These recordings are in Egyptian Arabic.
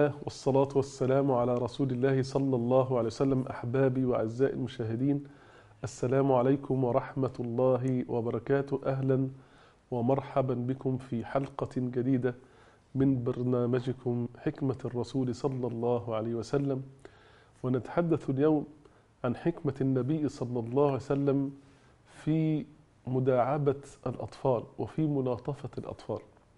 الله والصلاة والسلام على رسول الله صلى الله عليه وسلم أحبابي وأعزائي المشاهدين السلام عليكم ورحمة الله وبركاته أهلا ومرحبا بكم في حلقة جديدة من برنامجكم حكمة الرسول صلى الله عليه وسلم ونتحدث اليوم عن حكمة النبي صلى الله عليه وسلم في مداعبة الأطفال وفي ملاطفة الأطفال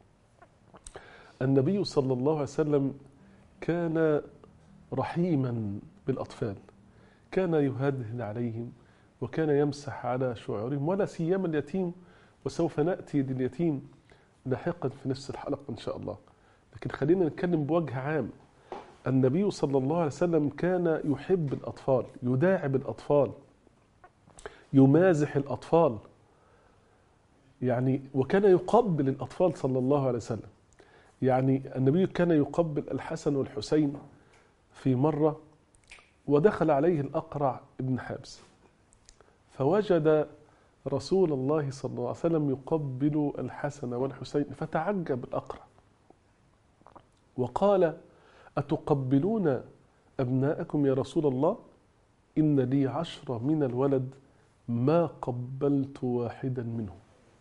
النبي صلى الله عليه وسلم كان رحيما بالأطفال كان يهدهن عليهم وكان يمسح على شعورهم ولا سيما اليتيم وسوف نأتي لليتيم لاحقا في نفس الحلقة إن شاء الله لكن خلينا نتكلم بوجه عام النبي صلى الله عليه وسلم كان يحب الأطفال يداعب الأطفال يمازح الأطفال يعني وكان يقبل الأطفال صلى الله عليه وسلم يعني النبي كان يقبل الحسن والحسين في مرة ودخل عليه الأقرع ابن حابس فوجد رسول الله صلى الله عليه وسلم يقبل الحسن والحسين فتعجب الأقرع وقال أتقبلون أبناءكم يا رسول الله إن لي عشرة من الولد ما قبلت واحدا منهم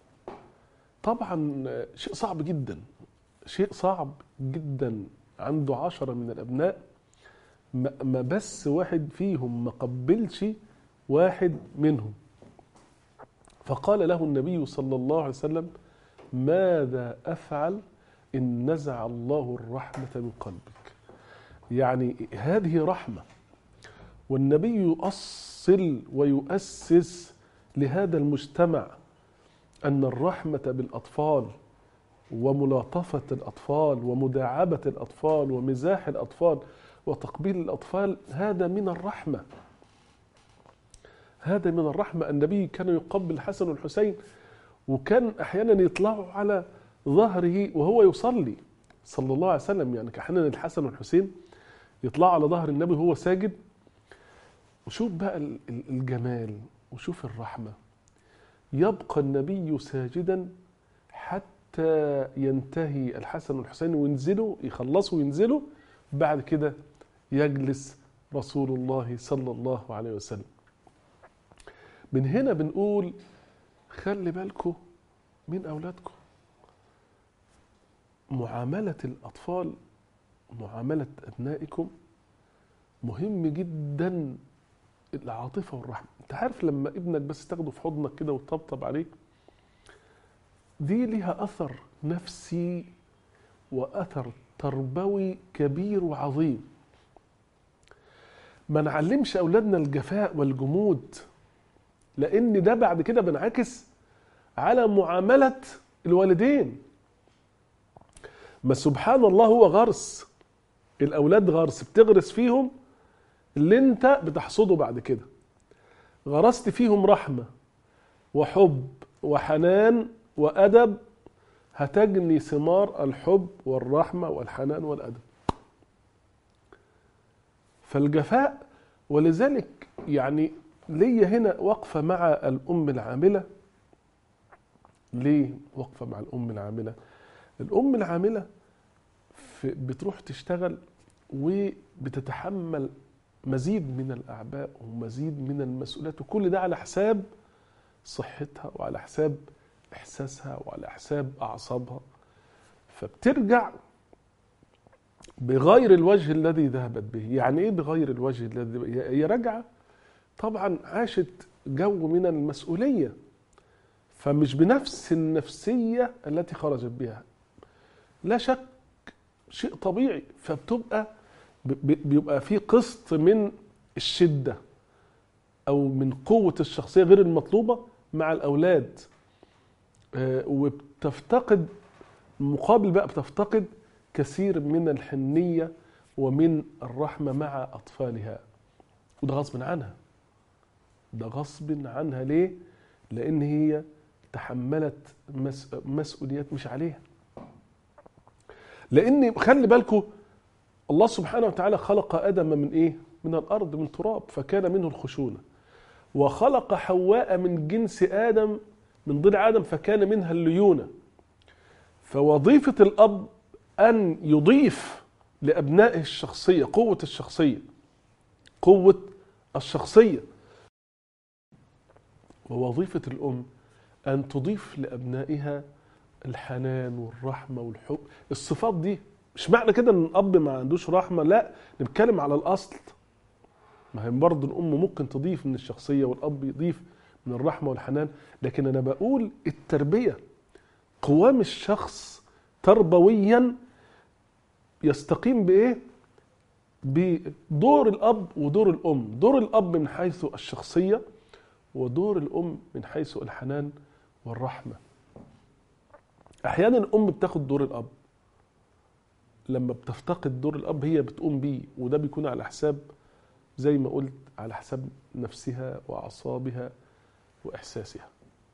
طبعا شيء صعب جدا شيء صعب جدا عنده عشرة من الأبناء ما بس واحد فيهم ما قبلش واحد منهم فقال له النبي صلى الله عليه وسلم ماذا أفعل إن نزع الله الرحمة من قلبك يعني هذه رحمة والنبي يؤصل ويؤسس لهذا المجتمع أن الرحمة بالأطفال وملاطفة الأطفال ومداعبة الأطفال ومزاح الأطفال وتقبيل الأطفال هذا من الرحمة هذا من الرحمة النبي كان يقبل الحسن والحسين وكان أحيانا يطلعوا على ظهره وهو يصلي صلى الله عليه وسلم يعني أحيانا الحسن والحسين يطلعوا على ظهر النبي وهو ساجد وشوف بقى الجمال وشوف الرحمة يبقى النبي ساجدا حتى ينتهي الحسن والحسين وينزلوا يخلصوا وينزلوا بعد كده يجلس رسول الله صلى الله عليه وسلم من هنا بنقول خلي بالكم من أولادكم معاملة الأطفال معاملة أبنائكم مهم جدا العاطفة والرحمة انت عارف لما ابنك بس تاخده في حضنك كده وتطبطب عليه دي لها أثر نفسي وأثر تربوي كبير وعظيم ما نعلمش أولادنا الجفاء والجمود لأن ده بعد كده بنعكس على معاملة الوالدين ما سبحان الله هو غرس الأولاد غرس بتغرس فيهم اللي انت بتحصده بعد كده غرست فيهم رحمة وحب وحنان وأدب هتجني ثمار الحب والرحمة والحنان والأدب فالجفاء ولذلك يعني ليا هنا وقفة مع الأم العاملة ليه وقفة مع الأم العاملة الأم العاملة بتروح تشتغل وبتتحمل مزيد من الأعباء ومزيد من المسؤوليات وكل ده على حساب صحتها وعلى حساب إحساسها وعلى حساب أعصابها فبترجع بغير الوجه الذي ذهبت به يعني إيه بغير الوجه الذي هي راجعة طبعا عاشت جو من المسؤولية فمش بنفس النفسية التي خرجت بها لا شك شيء طبيعي فبتبقى بيبقى في قسط من الشدة أو من قوة الشخصية غير المطلوبة مع الأولاد وبتفتقد مقابل بقى بتفتقد كثير من الحنية ومن الرحمة مع أطفالها وده غصب عنها ده غصب عنها ليه؟ لأن هي تحملت مسؤوليات مش عليها لأن خلي بالكم الله سبحانه وتعالى خلق آدم من إيه؟ من الأرض من تراب فكان منه الخشونة وخلق حواء من جنس آدم من ضلع آدم فكان منها الليونة فوظيفة الأب أن يضيف لأبنائه الشخصية قوة الشخصية قوة الشخصية ووظيفة الأم أن تضيف لأبنائها الحنان والرحمة والحب الصفات دي مش معنى كده ان الاب ما عندوش رحمه لا نتكلم على الاصل ما هي برضه الام ممكن تضيف من الشخصيه والاب يضيف من الرحمه والحنان لكن انا بقول التربيه قوام الشخص تربويا يستقيم بايه بدور الاب ودور الام دور الاب من حيث الشخصيه ودور الام من حيث الحنان والرحمه احيانا الام بتاخد دور الاب لما بتفتقد دور الاب هي بتقوم بيه وده بيكون على حساب زي ما قلت على حساب نفسها واعصابها واحساسها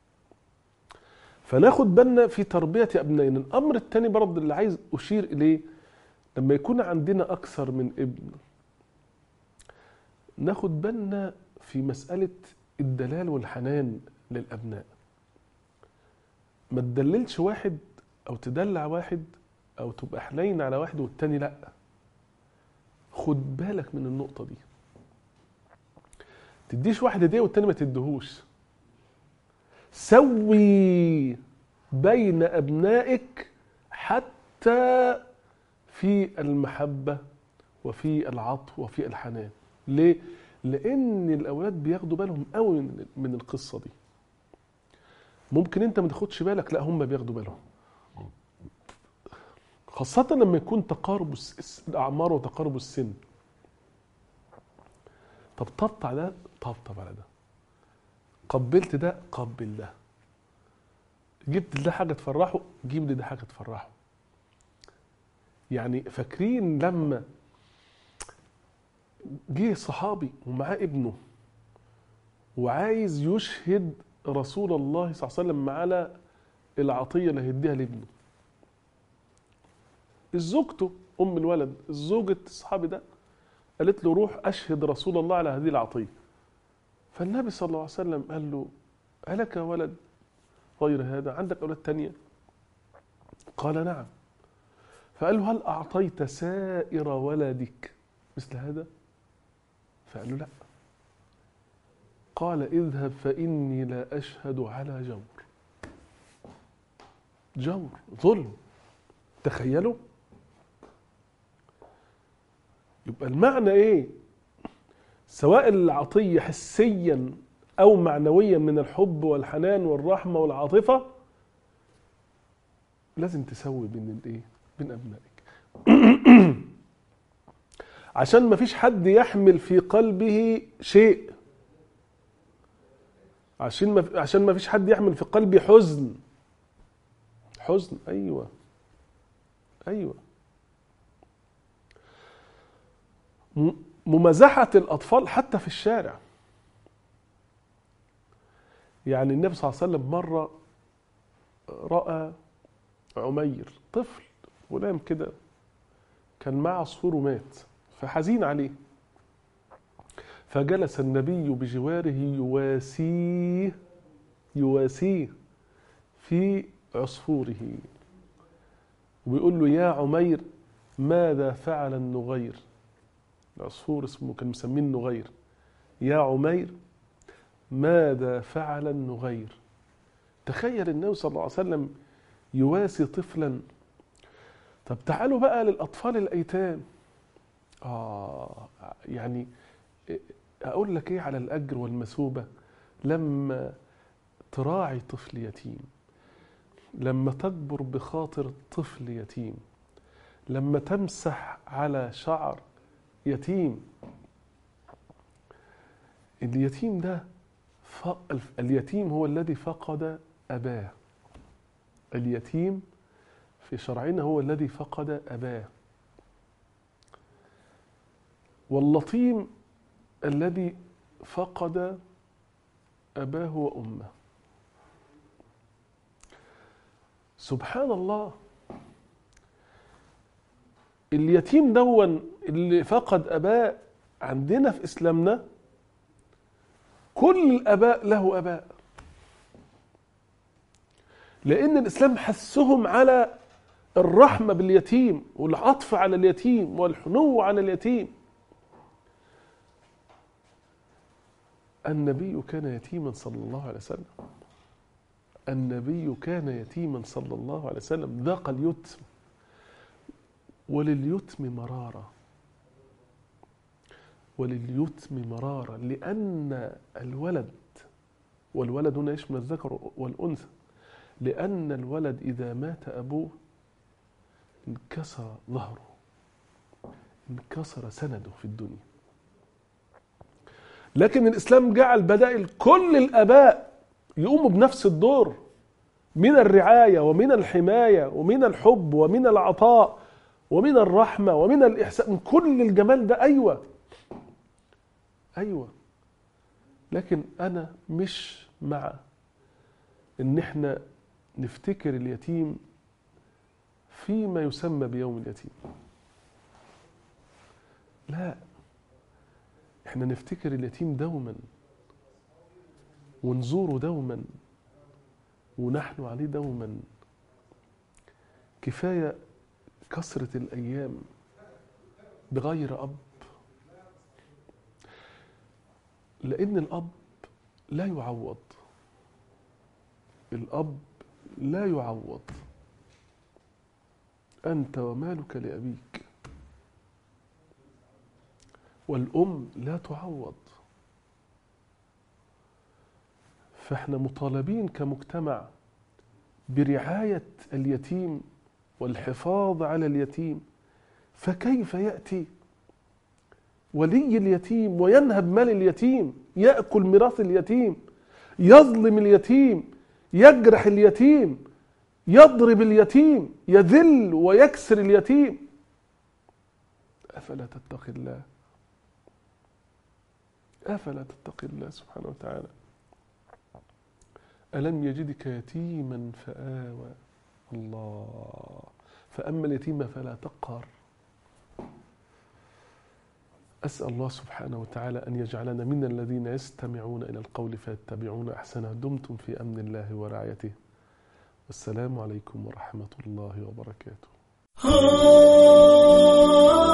فناخد بالنا في تربيه ابنائنا الامر الثاني برضه اللي عايز اشير اليه لما يكون عندنا اكثر من ابن ناخد بالنا في مساله الدلال والحنان للابناء ما تدللش واحد او تدلع واحد او تبقى حنين على واحد والتاني لا خد بالك من النقطه دي تديش واحد هديه والتاني ما تديهوش سوي بين ابنائك حتى في المحبه وفي العطف وفي الحنان ليه لان الاولاد بياخدوا بالهم قوي من من القصه دي ممكن انت ما تاخدش بالك لا هم بياخدوا بالهم خاصة لما يكون تقارب الأعمار وتقارب السن طب طبط على ده طبطب على ده قبلت ده قبل ده جبت ده حاجة تفرحه جيب ده حاجة تفرحه يعني فاكرين لما جه صحابي ومعاه ابنه وعايز يشهد رسول الله صلى الله عليه وسلم على العطية اللي هيديها لابنه زوجته ام الولد زوجة الصحابي ده قالت له روح اشهد رسول الله على هذه العطيه فالنبي صلى الله عليه وسلم قال له ألك ولد غير هذا عندك أولاد تانية قال نعم فقال له هل أعطيت سائر ولدك مثل هذا فقال له لا قال اذهب فإني لا أشهد على جور جور ظلم تخيلوا يبقى المعنى ايه سواء العطية حسيا او معنويا من الحب والحنان والرحمة والعاطفة لازم تسوي بين الايه بين ابنائك عشان ما فيش حد يحمل في قلبه شيء عشان ما عشان ما فيش حد يحمل في قلبه حزن حزن ايوه ايوه ممازحة الأطفال حتى في الشارع يعني النبي صلى الله عليه وسلم مرة رأى عمير طفل غلام كده كان معه عصفور ومات فحزين عليه فجلس النبي بجواره يواسيه يواسيه في عصفوره وبيقول له يا عمير ماذا فعل النغير العصفور اسمه كان مسميه النغير يا عمير ماذا فعل النغير تخيل النبي صلى الله عليه وسلم يواسي طفلا طب تعالوا بقى للأطفال الأيتام آه يعني أقول لك إيه على الأجر والمثوبة لما تراعي طفل يتيم لما تجبر بخاطر طفل يتيم لما تمسح على شعر يتيم اليتيم ده ف... اليتيم هو الذي فقد أباه اليتيم في شرعنا هو الذي فقد أباه واللطيم الذي فقد أباه وأمه سبحان الله اليتيم دون اللي فقد اباه عندنا في اسلامنا كل الاباء له اباء لان الاسلام حثهم على الرحمة باليتيم والعطف على اليتيم والحنو على اليتيم النبي كان يتيما صلى الله عليه وسلم النبي كان يتيما صلى الله عليه وسلم ذاق اليتم ولليتم مرارة ولليتم مرارة لأن الولد والولد هنا يشمل الذكر والأنثى لأن الولد إذا مات أبوه انكسر ظهره انكسر سنده في الدنيا لكن الإسلام جعل بدائل كل الآباء يقوموا بنفس الدور من الرعاية ومن الحماية ومن الحب ومن العطاء ومن الرحمة ومن الإحسان من كل الجمال ده أيوة أيوة لكن أنا مش مع إن إحنا نفتكر اليتيم فيما يسمى بيوم اليتيم لا احنا نفتكر اليتيم دوما ونزوره دوما ونحن عليه دوما كفايه كثره الايام بغير اب لان الاب لا يعوض الاب لا يعوض انت ومالك لابيك والأم لا تعوض فاحنا مطالبين كمجتمع برعاية اليتيم والحفاظ على اليتيم فكيف يأتي ولي اليتيم وينهب مال اليتيم يأكل ميراث اليتيم يظلم اليتيم يجرح اليتيم يضرب اليتيم يذل ويكسر اليتيم أفلا تتقي الله أفلا تتقي الله سبحانه وتعالى ألم يجدك يتيما فآوى الله فأما اليتيم فلا تقهر أسأل الله سبحانه وتعالى أن يجعلنا من الذين يستمعون إلى القول فيتبعون أحسنه دمتم في أمن الله ورعايته والسلام عليكم ورحمة الله وبركاته